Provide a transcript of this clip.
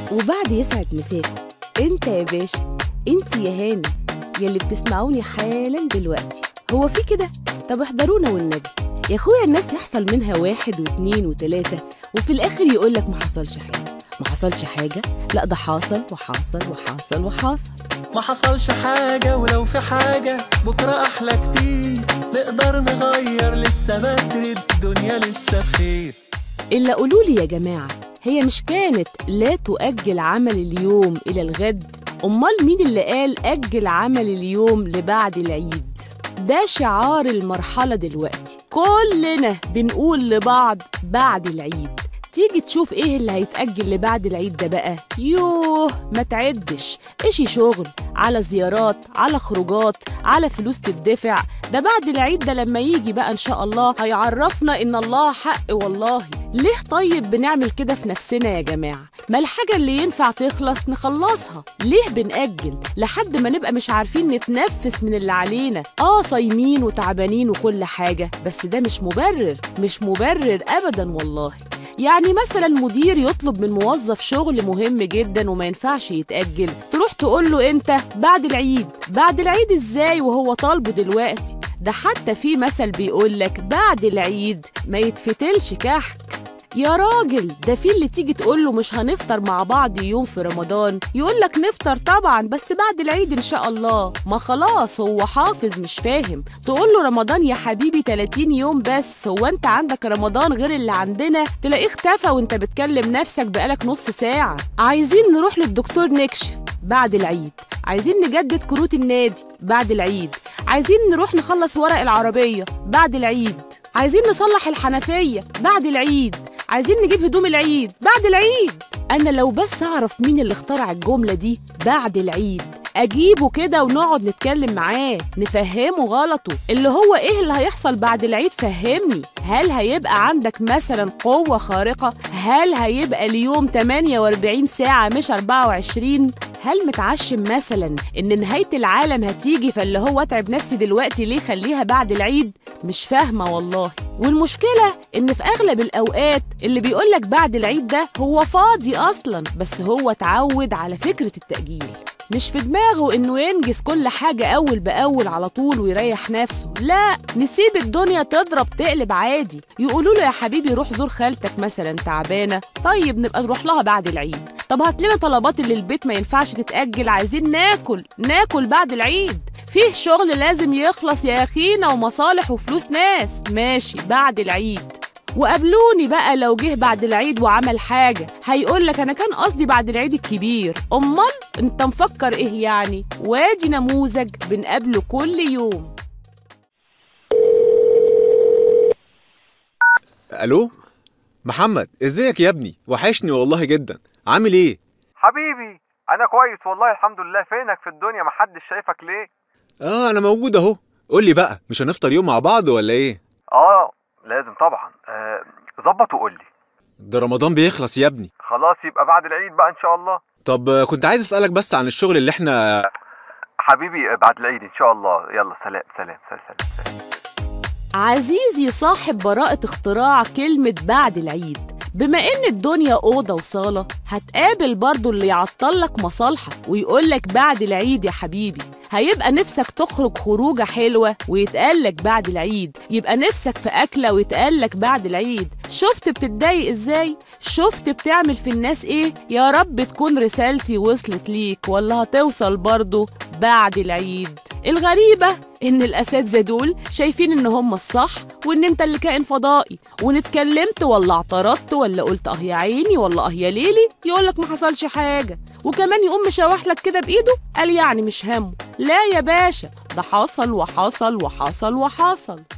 وبعد يسعد مساكم انت يا باشا انت يا هاني يلي بتسمعوني حالا دلوقتي هو في كده طب احضرونا والنبي يا اخويا الناس يحصل منها واحد واتنين وتلاتة وفي الاخر يقولك ما حصلش حاجة ما حصلش حاجة لا ده حاصل وحاصل وحاصل وحاصل ما حصلش حاجة ولو في حاجة بكرة أحلى كتير نقدر نغير لسه بدري الدنيا لسه بخير إلا قولولي يا جماعة هي مش كانت لا تؤجل عمل اليوم إلى الغد أمال مين اللي قال أجل عمل اليوم لبعد العيد ده شعار المرحلة دلوقتي كلنا بنقول لبعض بعد العيد تيجي تشوف ايه اللي هيتأجل لبعد العيد ده بقى يوه ما تعدش اشي شغل على زيارات على خروجات على فلوس تدفع ده بعد العيد ده لما يجي بقى ان شاء الله هيعرفنا ان الله حق والله ليه طيب بنعمل كده في نفسنا يا جماعة ما الحاجة اللي ينفع تخلص نخلصها ليه بنأجل لحد ما نبقى مش عارفين نتنفس من اللي علينا اه صايمين وتعبانين وكل حاجة بس ده مش مبرر مش مبرر أبدا والله يعني مثلا مدير يطلب من موظف شغل مهم جدا وما ينفعش يتأجل تروح تقول له انت بعد العيد بعد العيد ازاي وهو طالبه دلوقتي ده حتى في مثل بيقولك بعد العيد ما يتفتلش كحك يا راجل ده في اللي تيجي تقول له مش هنفطر مع بعض يوم في رمضان يقول لك نفطر طبعا بس بعد العيد ان شاء الله ما خلاص هو حافظ مش فاهم تقول له رمضان يا حبيبي 30 يوم بس هو انت عندك رمضان غير اللي عندنا تلاقيه اختفى وانت بتكلم نفسك بقالك نص ساعة عايزين نروح للدكتور نكشف بعد العيد عايزين نجدد كروت النادي بعد العيد عايزين نروح نخلص ورق العربية بعد العيد عايزين نصلح الحنفية بعد العيد عايزين نجيب هدوم العيد بعد العيد أنا لو بس أعرف مين اللي اخترع الجملة دي بعد العيد أجيبه كده ونقعد نتكلم معاه نفهمه غلطه اللي هو إيه اللي هيحصل بعد العيد فهمني هل هيبقى عندك مثلا قوة خارقة هل هيبقى اليوم 48 ساعة مش 24 هل متعشم مثلا ان نهايه العالم هتيجي فاللي هو اتعب نفسي دلوقتي ليه خليها بعد العيد مش فاهمه والله والمشكله ان في اغلب الاوقات اللي بيقولك بعد العيد ده هو فاضي اصلا بس هو اتعود على فكره التاجيل مش في دماغه انه ينجز كل حاجة أول بأول على طول ويريح نفسه لا نسيب الدنيا تضرب تقلب عادي يقولوا له يا حبيبي روح زور خالتك مثلا تعبانة طيب نبقى نروح لها بعد العيد طب هات لنا طلبات اللي البيت ما ينفعش تتأجل عايزين ناكل ناكل بعد العيد فيه شغل لازم يخلص يا أخينا ومصالح وفلوس ناس ماشي بعد العيد وقابلوني بقى لو جه بعد العيد وعمل حاجة هيقول لك أنا كان قصدي بعد العيد الكبير أمال أنت مفكر إيه يعني وادي نموذج بنقابله كل يوم الو محمد ازيك يا ابني وحشني والله جدا عامل ايه حبيبي انا كويس والله الحمد لله فينك في الدنيا محدش شايفك ليه اه انا موجود اهو قول لي بقى مش هنفطر يوم مع بعض ولا ايه اه لازم طبعا آه، ظبط وقول لي ده رمضان بيخلص يا ابني خلاص يبقى بعد العيد بقى ان شاء الله طب آه، كنت عايز اسالك بس عن الشغل اللي احنا حبيبي آه، بعد العيد ان شاء الله يلا سلام سلام سلام, سلام. سلام. عزيزي صاحب براءة اختراع كلمة بعد العيد بما ان الدنيا اوضه وصاله هتقابل برضو اللي يعطلك مصالحك ويقولك بعد العيد يا حبيبي هيبقى نفسك تخرج خروجه حلوه ويتقالك بعد العيد يبقى نفسك في اكله ويتقالك بعد العيد شفت بتتضايق ازاي شفت بتعمل في الناس ايه يا رب تكون رسالتي وصلت ليك ولا هتوصل برضو بعد العيد الغريبه ان الاساتذه دول شايفين ان هم الصح وان انت اللي كائن فضائي وان اتكلمت ولا اعترضت ولا قلت اه يا عيني ولا اه يا ليلي يقولك ما حصلش حاجه وكمان يقوم مشاوح لك كده بايده قال يعني مش همه لا يا باشا ده حصل وحصل وحصل وحصل